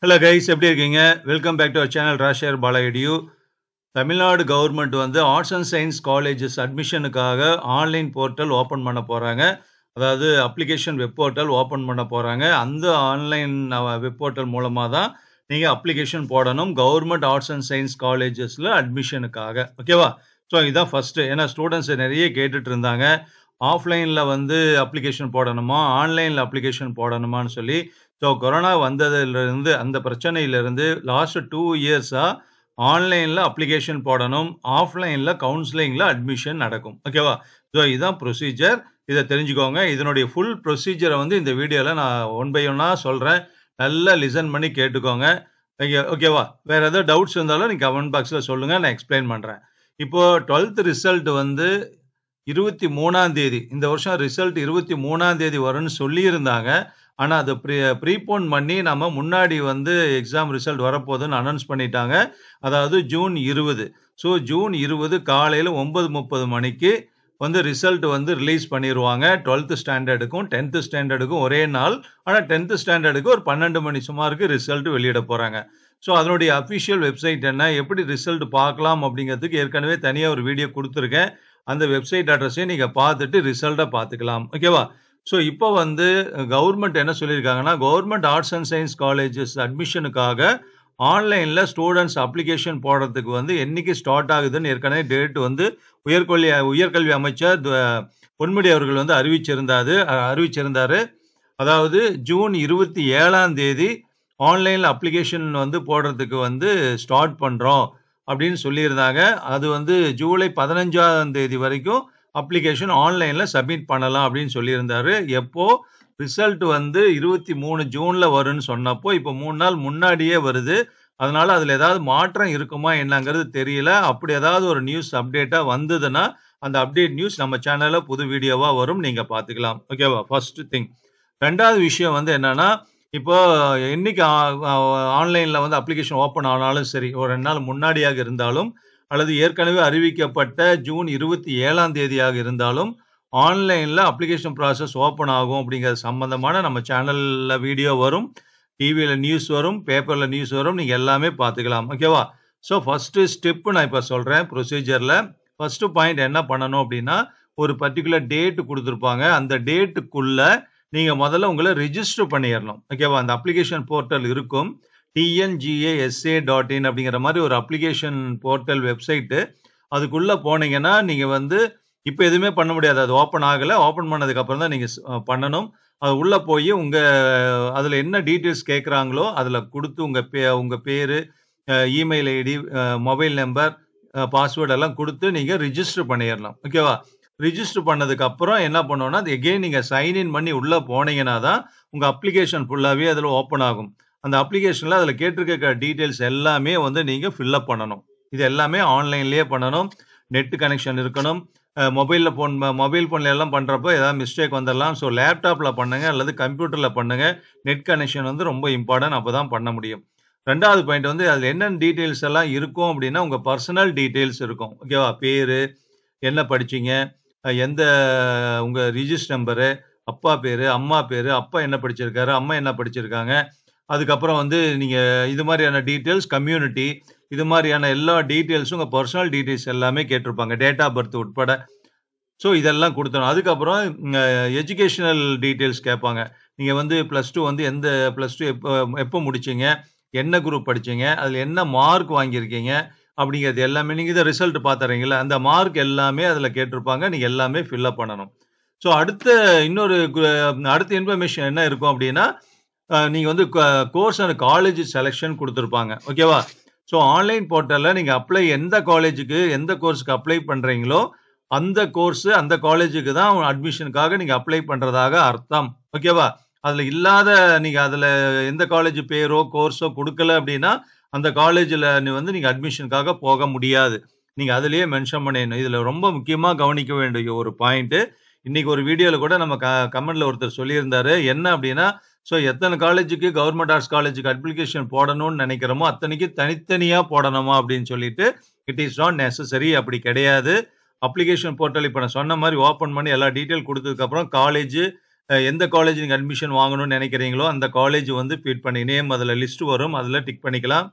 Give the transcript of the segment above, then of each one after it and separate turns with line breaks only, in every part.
Hello guys எப்படி இருக்கீங்க welcome back to our channel ராஷேர் பாலா எடியூ தமிழ்நாடு கவர்மெண்ட் வந்து ஆர்ட்ஸ் அண்ட் சயின்ஸ் காலேஜஸ் அட்மிஷனுக்காக ஆன்லைன் போர்ட்டல் ஓப்பன் பண்ண போகிறாங்க அதாவது அப்ளிகேஷன் வெப் போர்ட்டல் ஓப்பன் பண்ண போகிறாங்க அந்த ஆன்லைன் வெப் போர்ட்டல் மூலமாக தான் நீங்கள் அப்ளிகேஷன் போடணும் கவர்மெண்ட் ஆர்ட்ஸ் அண்ட் சயின்ஸ் காலேஜஸில் அட்மிஷனுக்காக ஓகேவா ஸோ இதுதான் ஃபஸ்ட்டு ஏன்னா ஸ்டூடெண்ட்ஸ் நிறைய கேட்டுட்டு இருந்தாங்க ஆஃப்லைனில் வந்து அப்ளிகேஷன் போடணுமா ஆன்லைனில் அப்ளிகேஷன் போடணுமான்னு சொல்லி ஸோ கொரோனா வந்ததுலேருந்து அந்த பிரச்சனையிலேருந்து லாஸ்ட் டூ இயர்ஸாக ஆன்லைனில் அப்ளிகேஷன் போடணும் ஆஃப்லைனில் கவுன்சிலிங்கில் அட்மிஷன் நடக்கும் ஓகேவா ஸோ இதுதான் ப்ரொசீஜர் இதை தெரிஞ்சுக்கோங்க இதனுடைய ஃபுல் ப்ரொசீஜரை வந்து இந்த வீடியோவில் நான் ஒன் பை ஒன்னாக சொல்கிறேன் நல்லா லிசன் பண்ணி கேட்டுக்கோங்க ஓகே ஓகேவா வேறு எதாவது டவுட்ஸ் இருந்தாலும் நீங்கள் கமெண்ட் பாக்ஸில் சொல்லுங்கள் நான் எக்ஸ்பிளைன் பண்ணுறேன் இப்போது டுவெல்த் ரிசல்ட் வந்து இருபத்தி மூணாம் தேதி இந்த வருஷம் ரிசல்ட் இருபத்தி மூணாம் தேதி வரும்னு சொல்லியிருந்தாங்க ஆனால் அதை ப்ரீ ப்ரீபோன் பண்ணி நம்ம முன்னாடி வந்து எக்ஸாம் ரிசல்ட் வரப்போகுதுன்னு அனௌன்ஸ் பண்ணிட்டாங்க அதாவது ஜூன் இருபது ஸோ ஜூன் இருபது காலையில் ஒன்பது முப்பது மணிக்கு வந்து ரிசல்ட் வந்து ரிலீஸ் பண்ணிடுவாங்க டுவெல்த்து ஸ்டாண்டர்டுக்கும் டென்த்து ஸ்டாண்டர்டுக்கும் ஒரே நாள் ஆனால் டென்த்து ஸ்டாண்டர்டுக்கு ஒரு பன்னெண்டு மணி சுமாருக்கு ரிசல்ட் வெளியிட போகிறாங்க ஸோ அதனுடைய அஃபிஷியல் வெப்சைட் என்ன எப்படி ரிசல்ட் பார்க்கலாம் அப்படிங்கிறதுக்கு ஏற்கனவே தனியாக ஒரு வீடியோ கொடுத்துருக்கேன் அந்த வெப்சைட் அட்ரஸையும் நீங்கள் பார்த்துட்டு ரிசல்ட்டை பார்த்துக்கலாம் ஓகேவா ஸோ இப்போ வந்து கவர்மெண்ட் என்ன சொல்லியிருக்காங்கன்னா government arts and science colleges அட்மிஷனுக்காக ஆன்லைனில் ஸ்டூடெண்ட்ஸ் அப்ளிகேஷன் போடுறதுக்கு வந்து என்னைக்கு ஸ்டார்ட் ஆகுதுன்னு ஏற்கனவே டேட் வந்து உயர்கல்வி உயர்கல்வி அமைச்சர் பொன்முடி அவர்கள் வந்து அறிவிச்சிருந்தாரு அறிவிச்சிருந்தாரு அதாவது ஜூன் இருபத்தி ஏழாம் தேதி ஆன்லைனில் அப்ளிகேஷன் வந்து போடுறதுக்கு வந்து ஸ்டார்ட் பண்ணுறோம் அப்படின்னு சொல்லியிருந்தாங்க அது வந்து ஜூலை பதினஞ்சாம் தேதி வரைக்கும் அப்ளிகேஷன் ஆன்லைனில் சப்மிட் பண்ணலாம் அப்படின்னு சொல்லியிருந்தாரு எப்போ ரிசல்ட் வந்து இருபத்தி மூணு ஜூனில் வரும்னு சொன்னப்போ இப்போ மூணு நாள் முன்னாடியே வருது அதனால அதில் ஏதாவது மாற்றம் இருக்குமா என்னங்கிறது தெரியல அப்படி ஏதாவது ஒரு நியூஸ் அப்டேட்டாக வந்ததுன்னா அந்த அப்டேட் நியூஸ் நம்ம சேனலில் புது வீடியோவாக வரும் நீங்கள் பார்த்துக்கலாம் ஓகேவா ஃபர்ஸ்ட் திங் ரெண்டாவது விஷயம் வந்து என்னன்னா இப்போ என்னைக்கு ஆன்லைனில் வந்து அப்ளிகேஷன் ஓப்பன் ஆனாலும் சரி ஒரு ரெண்டு நாள் முன்னாடியாக இருந்தாலும் அல்லது ஏற்கனவே அறிவிக்கப்பட்ட ஜூன் இருபத்தி ஏழாம் தேதியாக இருந்தாலும் ஆன்லைனில் அப்ளிகேஷன் ப்ராசஸ் ஓப்பன் ஆகும் அப்படிங்கிற சம்மந்தமான நம்ம சேனலில் வீடியோ வரும் டிவியில் நியூஸ் வரும் பேப்பரில் நியூஸ் வரும் நீங்கள் எல்லாமே பார்த்துக்கலாம் ஓகேவா ஸோ ஃபஸ்ட்டு ஸ்டெப்பு நான் இப்போ சொல்கிறேன் ப்ரொசீஜரில் ஃபஸ்ட்டு பாயிண்ட் என்ன பண்ணணும் அப்படின்னா ஒரு பர்டிகுலர் டேட்டு கொடுத்துருப்பாங்க அந்த டேட்டுக்குள்ளே நீங்கள் முதல்ல உங்களை ரிஜிஸ்டர் பண்ணிடணும் ஓகேவா அந்த அப்ளிகேஷன் போர்ட்டல் இருக்கும் டிஎன்ஜிஏஎஸ்ஏ டாட் இன் அப்படிங்கிற மாதிரி ஒரு அப்ளிகேஷன் போர்ட்டல் வெப்சைட்டு அதுக்குள்ளே போனீங்கன்னா நீங்கள் வந்து இப்போ எதுவுமே பண்ண முடியாது அது ஓப்பன் ஆகலை ஓப்பன் பண்ணதுக்கப்புறம் தான் நீங்கள் பண்ணணும் அது உள்ளே போய் உங்கள் அதில் என்ன டீட்டெயில்ஸ் கேட்குறாங்களோ அதில் கொடுத்து உங்கள் பே உங்கள் பேர் email ID mobile number password எல்லாம் கொடுத்து நீங்கள் ரிஜிஸ்டர் பண்ணிடலாம் ஓகேவா ரிஜிஸ்டர் பண்ணதுக்கு அப்புறம் என்ன பண்ணோன்னா அது எகெயின் நீங்கள் சைன்இன் பண்ணி உள்ளே போனீங்கன்னா தான் உங்கள் அப்ளிகேஷன் ஃபுல்லாகவே அதில் ஓப்பன் ஆகும் அந்த அப்ளிகேஷனில் அதில் கேட்டிருக்க டீட்டெயில்ஸ் எல்லாமே வந்து நீங்கள் ஃபில்லப் பண்ணணும் இது எல்லாமே ஆன்லைன்லேயே பண்ணணும் நெட் கனெக்ஷன் இருக்கணும் மொபைலில் ஃபோன் மொபைல் ஃபோனில் எல்லாம் பண்ணுறப்போ ஏதாவது மிஸ்டேக் வந்துடலாம் ஸோ லேப்டாப்பில் பண்ணுங்க அல்லது கம்ப்யூட்டரில் பண்ணுங்க நெட் கனெக்ஷன் வந்து ரொம்ப இம்பார்ட்டன்ட் அப்போ தான் பண்ண முடியும் ரெண்டாவது பாயிண்ட் வந்து அதில் என்னென்ன டீட்டெயில்ஸ் எல்லாம் இருக்கும் அப்படின்னா உங்கள் பர்சனல் டீட்டெயில்ஸ் இருக்கும் ஓகேவா பேர் என்ன படிச்சிங்க எந்த உங்கள் ரிஜிஸ்டர் நம்பரு அப்பா பேர் அம்மா பேர் அப்பா என்ன படிச்சிருக்காரு அம்மா என்ன படிச்சிருக்காங்க அதுக்கப்புறம் வந்து நீங்கள் இது மாதிரியான டீட்டெயில்ஸ் கம்யூனிட்டி இது மாதிரியான எல்லா டீட்டெயில்ஸும் உங்கள் பர்சனல் டீட்டெயில்ஸ் எல்லாமே கேட்டிருப்பாங்க டேட் ஆஃப் பர்த் உட்பட ஸோ இதெல்லாம் கொடுத்தணும் அதுக்கப்புறம் எஜுகேஷனல் டீட்டெயில்ஸ் கேட்பாங்க நீங்கள் வந்து ப்ளஸ் டூ வந்து எந்த ப்ளஸ் டூ எப்போ எப்போ முடிச்சிங்க என்ன குரூப் படிச்சிங்க அதில் என்ன மார்க் வாங்கியிருக்கீங்க அப்படிங்கிறது எல்லாமே நீங்கள் இதை ரிசல்ட் பார்த்துறீங்களா அந்த மார்க் எல்லாமே அதில் கேட்டிருப்பாங்க நீங்கள் எல்லாமே ஃபில்அப் பண்ணணும் ஸோ அடுத்த இன்னொரு அடுத்த இன்ஃபர்மேஷன் என்ன இருக்கும் அப்படின்னா நீங்கள் வந்து கோர்ஸ் அண்ட் காலேஜ் செலெக்ஷன் கொடுத்துருப்பாங்க ஓகேவா ஸோ ஆன்லைன் போர்ட்டலில் நீங்கள் அப்ளை எந்த காலேஜுக்கு எந்த கோர்ஸுக்கு அப்ளை பண்ணுறீங்களோ அந்த கோர்ஸு அந்த காலேஜுக்கு தான் அட்மிஷனுக்காக நீங்கள் அப்ளை பண்ணுறதாக அர்த்தம் ஓகேவா அதில் இல்லாத நீங்கள் அதில் எந்த காலேஜ் பேரோ கோர்ஸோ கொடுக்கல அப்படின்னா அந்த காலேஜில் வந்து நீங்கள் அட்மிஷனுக்காக போக முடியாது நீங்கள் அதுலேயே மென்ஷன் பண்ணிடணும் இதில் ரொம்ப முக்கியமாக கவனிக்க வேண்டிய ஒரு பாயிண்ட்டு இன்னைக்கு ஒரு வீடியோவில் கூட நம்ம க கமெண்ட்ல ஒருத்தர் சொல்லியிருந்தாரு என்ன அப்படின்னா ஸோ எத்தனை காலேஜுக்கு கவர்மெண்ட் ஆர்ட்ஸ் காலேஜுக்கு அப்ளிகேஷன் போடணும்னு நினைக்கிறோமோ அத்தனைக்கு தனித்தனியாக போடணுமா அப்படின்னு சொல்லிட்டு இட் இஸ் நாட் நெசசரி அப்படி கிடையாது அப்ளிகேஷன் போர்ட்டல் இப்போ நான் சொன்ன மாதிரி ஓப்பன் பண்ணி எல்லா டீட்டெயில் கொடுத்ததுக்கப்புறம் காலேஜ் அ எந்த காலேஜ் நீங்க அட்மிஷன் வாங்கணும்னு நெனைக்கிறீங்களோ, அந்த காலேஜ் வந்து ஃபீட் பண்ணி நேம் அதுல லிஸ்ட் வரும். அதுல டிக் பண்ணிக்கலாம்.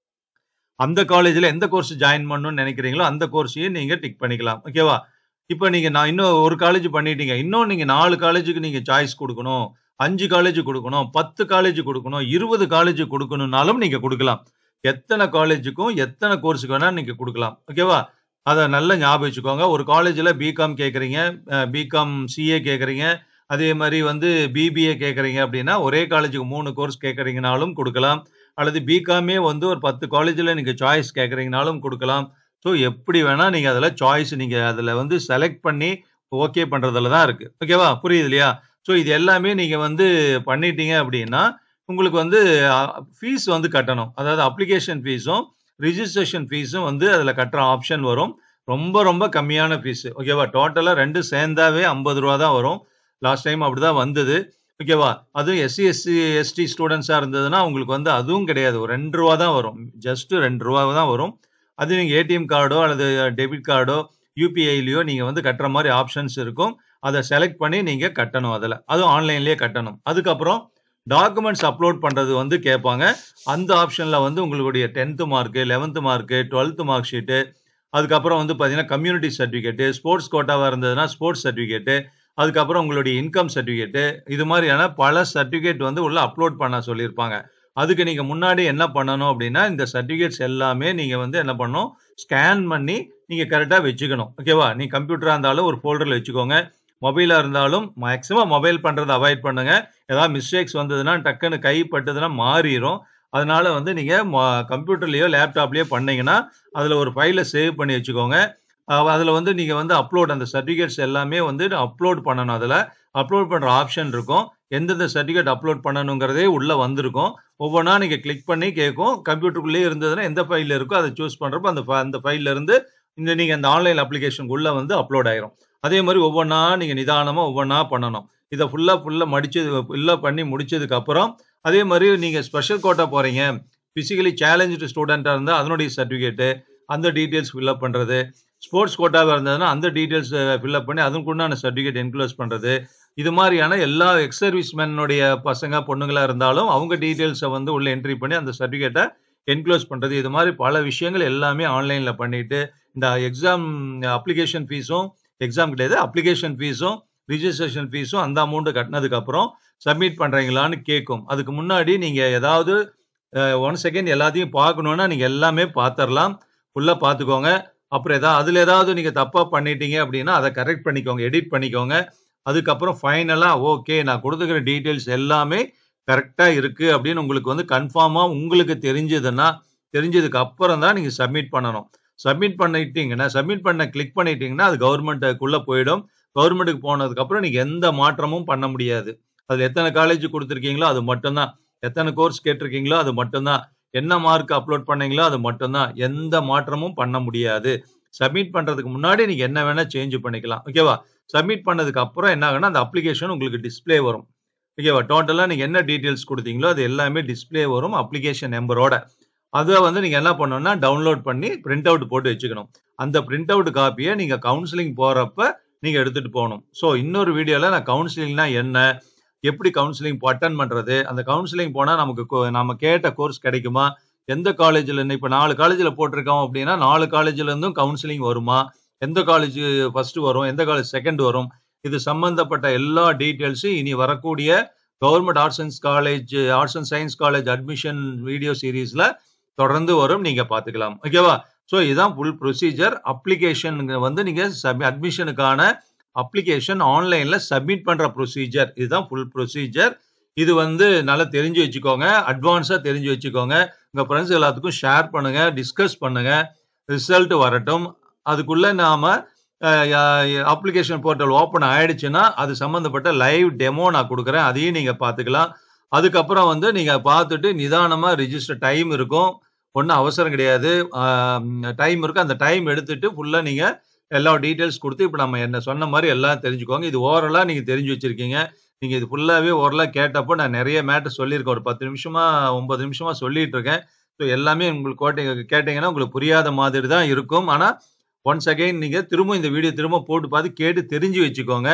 அந்த காலேஜ்ல எந்த கோர்ஸ் ஜாயின் பண்ணணும்னு நெனைக்கிறீங்களோ, அந்த கோர்ஸையும் நீங்க டிக் பண்ணிக்கலாம். ஓகேவா? இப்ப நீங்க நான் இன்னும் ஒரு காலேஜ் பண்ணிட்டீங்க. இன்னும் நீங்க 4 காலேஜுக்கு நீங்க சாய்ஸ் குடுக்கணும். 5 காலேஜ் குடுக்கணும். 10 காலேஜ் குடுக்கணும். 20 காலேஜ் குடுக்கணும்னாலும் நீங்க குடுக்கலாம். எத்தன காலேஜுக்கும், எத்தன கோர்ஸ்க்கு வேணா நீங்க குடுக்கலாம். ஓகேவா? அத நல்லா ஞாபகம் வச்சுக்கோங்க. ஒரு காலேஜ்ல பிகாம் கேட்கறீங்க, அ பிகாம் சிஏ கேட்கறீங்க. அதே மாரி வந்து பிபிஏ கேட்கறீங்க அப்டின்னா, ஒரே காலேஜுக்கு 3 கோர்ஸ் கேட்கறீங்கனாலும் குடுக்கலாம். அல்லது பிகாமே வந்து ஒரு 10 காலேஜ்ல நீங்க சாய்ஸ் கேட்கறீங்கனாலும் குடுக்கலாம். ஸோ எப்படி வேணா நீங்க அதுல சாய்ஸ் நீங்க அதுல வந்து செலக்ட் பண்ணி ஓகே பண்றதுல தான் இருக்கு. ஓகேவா? புரியுது இல்லையா? ஸோ இது எல்லாமே நீங்க வந்து பண்ணிட்டீங்க அப்டின்னா, உங்களுக்கு வந்து அ ஃபீஸ் வந்து கட்டணும். அதாவது அப்ளிகேஷன் ஃபீஸும், ரிஜிஸ்ட்ரேஷன் ஃபீஸும் வந்து அதுல கட்டுற ஆப்ஷன் வரும். ரொம்ப ரொம்ப கம்மியான ஃபீஸ். ஓகேவா? டோட்டலா 2 சேர்ந்தாவே ரூ. 50 தான் வரும். லாஸ்ட் டைம் அப்படிதான் வந்தது. ஓகேவா? அதுவும் எஸ்சி, எஸ்சி, எஸ்டி ஸ்டூடண்ட்ஸா இருந்ததுன்னா, உங்களுக்கு வந்து அதுவும் கிடையாது. ஒரு ரூ. 2 தான் வரும். ஜஸ்ட் ரூ. 2 தான் வரும். அது நீங்க ஏடிஎம் கார்டோ அல்லது டெபிட் கார்டோ, யுபிஐலயோ நீங்க வந்து கட்டுற மாரி ஆப்ஷன்ஸ் இருக்கும். அத செலக்ட் பண்ணி நீங்க கட்டணும் அதுல. அதுவும் ஆன்லைன்லயே கட்டணும். அதுக்கப்புறம் டாக்குமெண்ட்ஸ் அப்லோட் பண்றது வந்து கேட்பாங்க. அந்த ஆப்ஷன்ல வந்து உங்களுடைய 10த் மார்க்கு, 11த் மார்க்கு, 12த் மார்க் ஷீட்டு, அதுக்கப்புறம் வந்து பார்த்தீங்கன்னா, கம்யூனிட்டி சர்டிஃபிகேட், ஸ்போர்ட்ஸ் கோட்டாவா இருந்ததுன்னா ஸ்போர்ட்ஸ் சர்டிஃபிகேட், அதுக்கப்புறம் உங்களுடைய இன்கம் சர்டிஃபிகேட், இது மாரியான பல சர்டிஃபிகேட் வந்து உள்ள அப்லோட் பண்ண சொல்லியிருப்பாங்க. அதுக்கு நீங்க முன்னாடி என்ன பண்ணணும் அப்டின்னா, இந்த சர்டிஃபிகேட்ஸ் எல்லாமே நீங்க வந்து என்ன பண்ணணும், ஸ்கேன் பண்ணி நீங்க கரெக்ட்டா வச்சுக்கணும். ஓகேவா? நீங்க கம்ப்யூட்டரா இருந்தாலும் ஒரு ஃபோல்டர்ல வச்சுக்கோங்க. மொபைலா இருந்தாலும் மேக்ஸிமம் மொபைல் பண்றத அவாய்ட் பண்ணுங்க. ஏதாவது மிஸ்டேக்ஸ் வந்ததுன்னா, டக்குன்னு கை பட்டதுன்னா மாறிரும். அதனால வந்து நீங்க மொ கம்ப்யூட்டர்லயோ, லேப்டாப்லயோ பண்ணீங்கன்னா, அதுல ஒரு ஃபைல சேவ் பண்ணி வச்சுக்கோங்க. அ அதுல வந்து நீங்க வந்து அப்லோட் அந்த சர்டிஃபிகேட்ஸ் எல்லாமே வந்து அப்லோட் பண்ணணும் அதுல. அப்லோட் பண்ற ஆப்ஷன் இருக்கும். எந்தெந்த சர்டிஃபிகேட் அப்லோட் பண்ணணுங்கிறதே உள்ள வந்திருக்கும். ஒவ்வொன்னா நீங்க கிளிக் பண்ணி கேட்கும். கம்ப்யூட்டருக்குள்ளயே இருந்ததுன்னா, எந்த ஃபைல்ல இருக்கோ அத சூஸ் பண்றப்ப அந்த ஃப அந்த ஃபைல்ல இருந்து இந்த நீங்க அந்த ஆன்லைன் அப்ளிகேஷனுக்குள்ள வந்து அப்லோட் ஆயிரும். அதே மாரி ஒவ்வொன்னா நீங்க நிதானமா ஒவ்வொன்னா பண்ணணும். இத ஃபுல்லா ஃபுல்லா மடிச்சது ஃபுல்லா பண்ணி முடிச்சதுக்கு அப்புறம், அதே மாரி நீங்க ஸ்பெஷல் கோட்டா போறீங்க. பிசிக்கலி சேலஞ்சுடு ஸ்டூடண்ட்டா இருந்தா அதனுடைய சர்டிஃபிகேட், அந்த டீட்டெயில்ஸ் ஃபில் பண்றது. ஸ்போர்ட்ஸ் கோட்டாவா இருந்ததுன்னா, அந்த டீட்டெயில்ஸ் ஃபில் பண்ணி அதுக்கு உண்டான சர்டிஃபிகேட் என்குளோஸ் பண்றது. இது மாரியான எல்லா எக்ஸ் சர்வீஸ் மேனுடைய பசங்க, பொண்ணுங்களா இருந்தாலும் அவங்க டீட்டெயில்ஸ வந்து உள்ள என்ட்ரி பண்ணி அந்த சர்டிஃபிகேட்ட என்குளோஸ் பண்றது. இது மாரி பல விஷயங்கள் எல்லாமே ஆன்லைன்ல பண்ணிட்டு, இந்த எக்ஸாம் அப்ளிகேஷன் ஃபீஸும் எக்ஸாம் கிடையாது. அப்ளிகேஷன் ஃபீஸும், ரிஜிஸ்ட்ரேஷன் ஃபீஸும் அந்த அமௌண்ட் கட்டுனதுக்கு அப்புறம் சப்மிட் பண்றீங்களான்னு கேட்கும். அதுக்கு முன்னாடி நீங்க ஏதாவது அ ஒன் செகண்ட் எல்லாத்தையும் பார்க்கணும்னா, நீங்க எல்லாமே பார்த்துரலாம். ஃபுல்லா பார்த்துக்கோங்க. அப்புறம் எதா அதுல ஏதாவது நீங்க தப்பா பண்ணிட்டீங்க அப்டின்னா, அத கரெக்ட் பண்ணிக்கோங்க. எடிட் பண்ணிக்கோங்க. அதுக்கப்புறம் ஃபைனலா ஓகே நான் குடுத்துருக்கிற டீட்டெயில்ஸ் எல்லாமே கரெக்ட்டா இருக்கு அப்டின்னு உங்களுக்கு வந்து கன்ஃபார்மா உங்களுக்கு தெரிஞ்சதுன்னா, தெரிஞ்சதுக்கு அப்புறம் தான் நீங்க சப்மிட் பண்ணணும். சப்மிட் பண்ணிட்டீங்கன்னா சப்மிட் பண்ண கிளிக் பண்ணிட்டீங்கன்னா, அது கவர்ன்மென்ட்க்குள்ள போயிடும். கவர்ன்மென்ட்க்கு போனதுக்கு அப்புறம் நீங்க எந்த மாற்றமும் பண்ண முடியாது. அதுல எத்தன காலேஜ் குடுத்துருக்கீங்களோ அது மட்டும் தான். எத்தன கோர்ஸ் கேட்டிருக்கீங்களோ அது மட்டும் தான். என்ன மார்க் அப்லோட் பண்ணீங்களோ அது மட்டும் தான். எந்த மாற்றமும் பண்ண முடியாது. சப்மிட் பண்றதுக்கு முன்னாடி நீங்க என்ன வேணா சேஞ்ச் பண்ணிக்கலாம். ஓகேவா? சப்மிட் பண்ணதுக்கு அப்புறம் என்ன ஆகும்னா, அந்த அப்ளிகேஷன் உங்களுக்கு டிஸ்ப்ளே வரும். ஓகேவா? டோட்டலா நீங்க என்ன டீட்டெயில்ஸ் குடுத்தீங்களோ அது எல்லாமே டிஸ்ப்ளே வரும். அப்ளிகேஷன் நம்பரோட. அத வந்து நீங்க என்ன பண்ணணும்னா, டவுன்லோட் பண்ணி பிரிண்ட் அவுட் போட்டு வச்சுக்கணும். அந்த பிரிண்ட் அவுட் காப்பிய நீங்க கவுன்சிலிங் போறப்ப நீங்க எடுத்துட்டு போணும். ஸோ இன்னொரு வீடியோல நான் கவுன்சிலிங்னா என்ன? எப்படி கவுன்சிலிங் அட்டெண்ட் பண்றது? அந்த கவுன்சிலிங் போனா நமக்கு கொ நம்ம கேட்ட கோர்ஸ் கிடைக்குமா? எந்த காலேஜ்ல இப்ப 4 காலேஜ்ல போட்டிருக்கோம் அப்டின்னா, 4 காலேஜ்ல இருந்தும் கவுன்சிலிங் வருமா? எந்த காலேஜ் ஃபர்ஸ்ட் வரும்? எந்த காலேஜ் செகண்ட் வரும்? இது சம்பந்தப்பட்ட எல்லா டீட்டெயில்ஸும் இனி வரக்கூடிய government arts and college arts and science college admission video சீரிஸ்ல தொடர்ந்து வரும். நீங்க பார்த்துக்கலாம். ஓகேவா? ஸோ இதுதான் ஃபுல் ப்ரொசீஜர். அப்ளிகேஷன் வந்து நீங்க சப் அட்மிஷனுக்கான அப்ளிகேஷன் ஆன்லைன்ல சப்மிட் பண்ற ப்ரொசீஜர். இதுதான் ஃபுல் ப்ரொசீஜர். இது வந்து நல்லா தெரிஞ்சு வச்சுக்கோங்க. அட்வான்ஸா தெரிஞ்சு வச்சுக்கோங்க. உங்க ஃபிரெண்ட்ஸ் எல்லாத்துக்கும் ஷேர் பண்ணுங்க. டிஸ்கஸ் பண்ணுங்க. ரிசல்ட் வரட்டும். அதுக்குள்ள நாம அ ய அப்ளிகேஷன் போர்ட்டல் ஓப்பன் ஆயிடுச்சுன்னா, அது சம்பந்தப்பட்ட லைவ் டெமோ நான் குடுக்குறேன். அதையும் நீங்க பார்த்துக்கலாம். அதுக்கப்புறம் வந்து நீங்க பார்த்துட்டு நிதானமா ரிஜிஸ்டர் டைம் இருக்கும். ஒண்ணும் அவசரம் கிடையாது. அ டைம் இருக்கும். அந்த டைம் எடுத்துட்டு ஃபுல்லா நீங்க எல்லா டீட்டெயில்ஸ் குடுத்து, இப்ப நம்ம என்ன சொன்ன மாரி எல்லாம் தெரிஞ்சுக்கோங்க. இது ஓரலா நீங்க தெரிஞ்சு வச்சிருக்கீங்க. நீங்க இது ஃபுல்லாவே ஓரலா கேட்டப்போ நான் நெறைய மேட்டர் சொல்லியிருக்கேன். ஒரு 10 நிமிஷமா, 9 நிமிஷமா சொல்லிட்டு இருக்கேன். ஸோ எல்லாமே உங்களுக்கு கோட்டை கேட்டீங்கன்னா, உங்களுக்கு புரியாத மாதிரி தான் இருக்கும். ஆனா, ஒன்ஸ் அகைன் நீங்க திரும்ப இந்த வீடியோ திரும்ப போட்டு பார்த்து கேட்டு தெரிஞ்சு வச்சுக்கோங்க.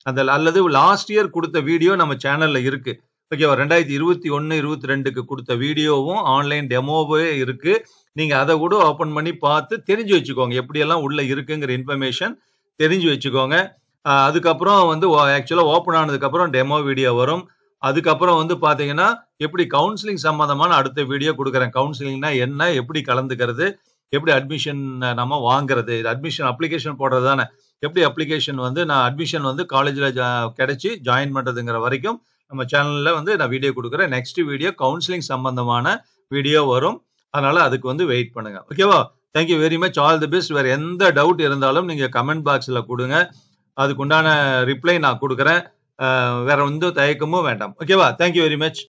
அந்த அல்லது லாஸ்ட் இயர் குடுத்த வீடியோ நம்ம சேனல்ல இருக்கு. ஓகேவா? 2021, 22க்கு குடுத்த வீடியோவும் ஆன்லைன் டெமோவே இருக்கு. நீங்க அத கூட ஓப்பன் பண்ணி பார்த்து தெரிஞ்சு வச்சுக்கோங்க. எப்படியெல்லாம் உள்ள இருக்குங்கிற இன்ஃபர்மேஷன் தெரிஞ்சு வச்சுக்கோங்க. அ அதுக்கப்புறம் வந்து ஒ ஆக்சுவலா ஓப்பன் ஆனதுக்கப்புறம் டெமோ வீடியோ வரும். அதுக்கப்புறம் வந்து பார்த்தீங்கன்னா, எப்படி கவுன்சிலிங் சம்மந்தமான அடுத்த வீடியோ குடுக்குறேன். கவுன்சிலிங்னா என்ன? எப்படி கலந்துக்கிறது? எப்படி அட்மிஷன் நம்ம வாங்குறது? அட்மிஷன் அப்ளிகேஷன் போடுறது தானே. எப்படி அப்ளிகேஷன் வந்து நான் அட்மிஷன் வந்து காலேஜ்ல ஜ கிடைச்சு ஜாயின் பண்றதுங்கிற வரைக்கும் நம்ம சேனல்ல வந்து நான் வீடியோ குடுக்குறேன். நெக்ஸ்ட் வீடியோ கவுன்சிலிங் சம்பந்தமான வீடியோ வரும். அதனால அதுக்கு வந்து வெயிட் பண்ணுங்க. ஓகேவா? Thank you very much. All the best. வேற எந்த டவுட் இருந்தாலும் நீங்க கமெண்ட் பாக்ஸ்ல குடுங்க. அதுக்கு உண்டான ரிப்ளை நான் குடுக்குறேன். அ வேற எந்த தயக்கமும் வேண்டாம். ஓகேவா? Thank you very much.